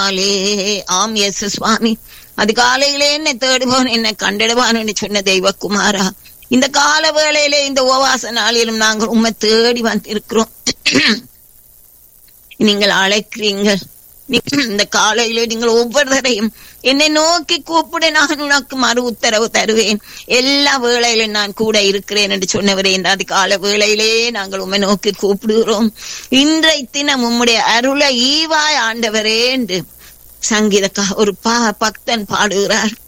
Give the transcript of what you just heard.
நாளினாலே ஆம் எஸ் சுவாமி அதிகாலையிலே என்னை தேடுவான் என்னை கண்டிடுவான் என்று சொன்ன தெய்வகுமாரா இந்த கால வேளையிலே இந்த உபவாச நாளிலும் நாங்கள் உண்மை தேடி வந்திருக்கிறோம் நீங்கள் அழைக்கிறீங்கள் நீ- இந்த காலையிலே நீங்கள் ஒவ்வொருத்தரையும் என்னை நோக்கி கூப்பிட நான் உனக்கு மறு உத்தரவு தருவேன் எல்லா வேளையிலும் நான் கூட இருக்கிறேன் என்று சொன்னவரே இந்த அதிகால வேளையிலே நாங்கள் உம்மை நோக்கி கூப்பிடுகிறோம் இன்றை தினம் உம்முடைய அருளை ஈவாய் ஆண்டவரே என்று சங்கீதக்கா ஒரு பா பக்தன் பாடுகிறார்